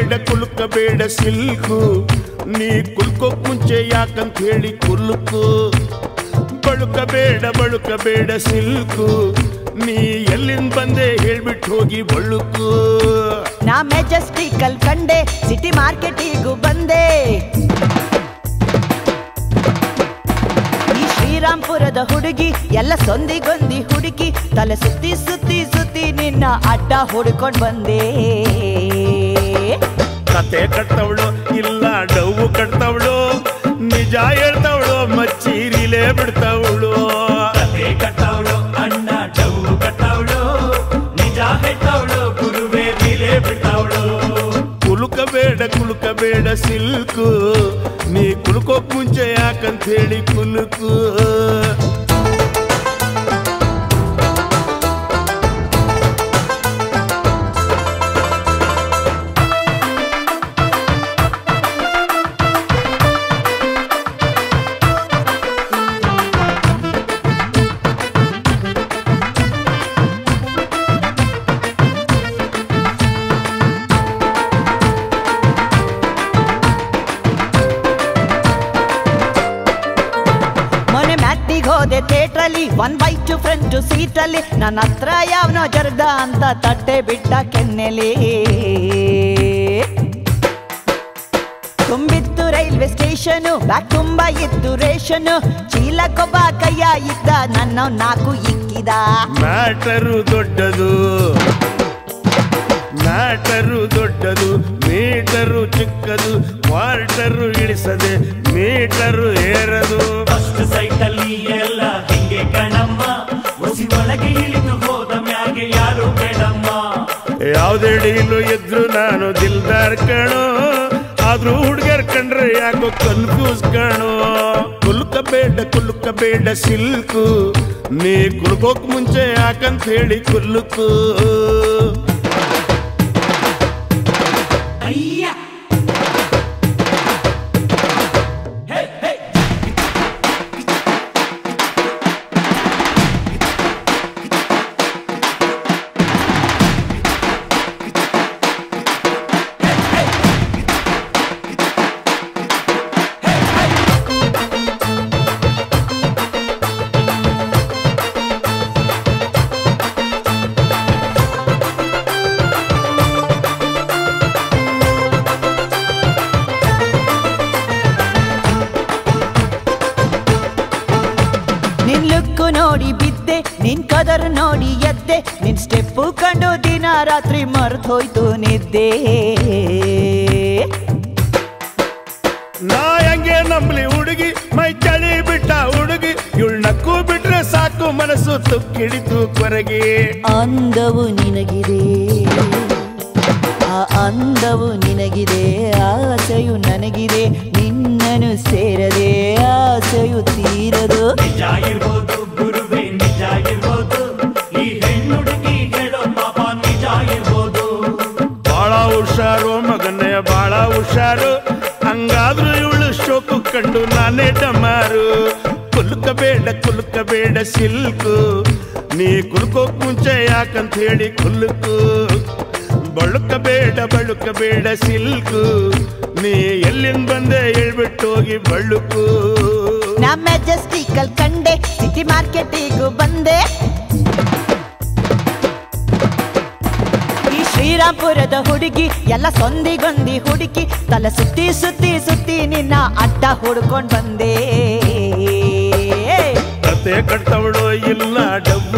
ಬೇಡ ಕುಲುಕ ಬೇಡ ಸಿಲ್ಕು ನೀ ಕುಲ್ಕೋಕ್ ಮುಂಚೆ ಯಾಕಂತ ಹೇಳಿ ಕುಲುಕು ಬಳುಕ ಬೇಡ ಬಳುಕ ಬೇಡ ಸಿಲ್ಕು ನೀ ಎಲ್ಲಿಂದ ಬಂದೆ ಹೇಳ್ಬಿಟ್ಟು ಹೋಗಿ ಬಳುಕು ನಾ ಮೆಜೆಸ್ಟಿಕ್ ಅಲ್ ಕಂಡೆ ಸಿಟಿ ಮಾರ್ಕೆಟಿಗೂ ಬಂದೆ ಈ ಶ್ರೀರಾಮ್ಪುರದ ಹುಡುಗಿ ಎಲ್ಲ ಸೊಂದಿಗೊಂದಿ ಹುಡುಗಿ ತಲೆ ಸುತ್ತಿ ಸುತ್ತಿ ಸುತ್ತಿ ನಿನ್ನ ಅಡ್ಡ ಹುಡ್ಕೊಂಡ್ ಬಂದೆ ಕತೆ ಕಟ್ತವಳು ಇಲ್ಲ ಡವ್ವು ಕಟ್ತವಳು ನಿಜ ಹೇಳ್ತವಳು ಮಚ್ಚೀರಿಲೇ ಬಿಡ್ತವಳು ಕತೆ ಕಟ್ಟವಳು ಅಣ್ಣ ಡವು ಕಟ್ಟವಳು ನಿಜ ಹೆಟ್ಟವಳು ಗುರುವೇ ಮೇಲೆ ಬಿಟ್ಟವಳು ಕುಲುಕ ಬೇಡ ಕುಲುಕ ಬೇಡ ಸಿಲ್ಕು ನೀ ಕುಲ್ಕೋಕ್ ಮುಂಚೆ ಯಾಕಂತ ಹೇಳಿ ಕುಲುಕು ಮೊನ್ನೆ ಮ್ಯಾಟಿಗ್ ಹೋದೆ ಥಿಯೇಟ್ರಲ್ಲಿ ಒನ್ ಬೈ ಟು ಫ್ರಂಟ್ ಸೀಟಲ್ಲಿ ನನ್ನ ಹತ್ರ ಯಾವನೋ ಜರ್ದ ಅಂತ ತಟ್ಟೆ ಬಿಟ್ಟ ಕೆನ್ನೆಲಿ ತುಂಬಿತ್ತು ರೈಲ್ವೆ ಸ್ಟೇಷನು ಬ್ಯಾಗ್ ತುಂಬ ಇತ್ತು ರೇಷನು ಚೀಲಕ್ಕೊಬ್ಬ ಕೈಯ ಇದ್ದ ನನ್ನ ನಾಲ್ಕು ಇಕ್ಕಿದ ಮ್ಯಾಟರು ದೊಡ್ಡದು ಮ್ಯಾಟರು ದೊಡ್ಡದು ಮೀಟರು ಚಿಕ್ಕದು ಕ್ವಾರ್ಟರು ಇಳಿಸದೆ ಮೀಟರು ಏರದು ಫಸ್ಟ್ ಸೈಟ್ ಅಲ್ಲಿ ಎಲ್ಲ ಹಿಂಗೆ ಕಣಮ್ಮ ಒಸಿ ಒಳಗೆ ಇಳಿದು ಹೋದ ಮ್ಯಾಗೆ ಯಾರು ಬೇಡಮ್ಮ ಯಾವುದೇ ಡೀಲು ಇದ್ರು ನಾನು ದಿಲ್ದಾರ್ ಕಣೋ ಆದ್ರೂ ಹುಡುಗರ್ ಕಂಡ್ರೆ ಯಾಕೋ ಕನ್ಫ್ಯೂಸ್ ಕಣೋ ಕುಲ್ಕ ಬೇಡ ಕುಲ್ಕ ಬೇಡ ಸಿಲ್ಕು ನೀ ಕುಲ್ಕೋಕ್ ಮುಂಚೆ ಯಾಕಂತ ಹೇಳಿ ಕುಲ್ಕು ಅಯ್ಯ ಹೇ ಹೇ ನಿನ್ ಲುಕ್ಕು ನೋಡಿ ಬಿದ್ದೆ ನಿನ್ ಕದರ್ ನೋಡಿ ಎದ್ದೆ ನಿನ್ ಸ್ಟೆಪ್ಪು ಕಂಡು ದಿನ ರಾತ್ರಿ ಮರ್ತ್ ಹೋಯ್ತು ನಿದ್ದೆ ನಾ ಹೆಂಗೆ ನಂಬ್ಲಿ ಹುಡುಗಿ ಮೈ ಚಳಿ ಬಿಟ್ಟ ಹುಡುಗಿ ಇವಳು ನಕ್ಕು ಬಿಟ್ರೆ ಸಾಕು ಮನಸ್ಸು ತುಕ್ಕಿಡಿತು ಕೊರಗಿ ಅಂದವು ನಿನಗಿದೆ ಆ ಅಂದವು ನಿನಗಿದೆ ಆಸೆಯು ನನಗಿದೆ ನಿನ್ನನು ಸೇರದೆ ಆಸೆಯು ತೀರದು ನಿಜ ಇರ್ಬೋದು ಗುರುವೇ ನಿಜ ಇರ್ಬೋದು ಈ ಹೆಣ್ಣುಡುಗಿ ಹೇಳೋ ಪಾಪ ನಿಜ ಇರ್ಬೋದು ಬಾಳ ಹುಷಾರು ಮಗನೇ ಬಾಳ ಹುಷಾರು ಹಂಗಾದ್ರೂ ಇವಳು ಶೋಕು ಕಂಡು ನಾನೇ ಡಮಾರು ಕುಲ್ಕ ಬೇಡ ಕುಲ್ಕ ಬೇಡ ಸಿಲ್ಕು ನೀ ಕುಲ್ಕೋಕ್ ಮುಂಚೆ ಯಾಕಂತ ಹೇಳಿ ಕುಲ್ಕು ಬಳುಕ ಬೇಡ ಬಳುಕ ಬೇಡ ಸಿಲ್ಕು ನೀ ಎಲ್ಲಿಂದ ಬಂದೆ ಹೇಳ್ಬಿಟ್ಟು ಹೋಗಿ ಬಳುಕು ನಾ ಮೆಜೆಸ್ಟಿಕಲ್ ಕಂಡೆ ಸಿಟಿ ಮಾರ್ಕೆಟಿಗೂ ಬಂದೆ ಈ ಶ್ರೀರಾಮ್ಪುರದ ಹುಡುಗಿ ಎಲ್ಲ ಸೊಂದಿಗೊಂದಿ ಹುಡುಗಿ ತಲೆ ಸುತ್ತಿ ಸುತ್ತಿ ಸುತ್ತಿ ನಿನ್ನ ಅಡ್ಡ ಹುಡ್ಕೊಂಡ್ ಬಂದೆ ಕತೆ ಕಟ್ತವಳು ಇಲ್ಲ ಡಬ್ಬು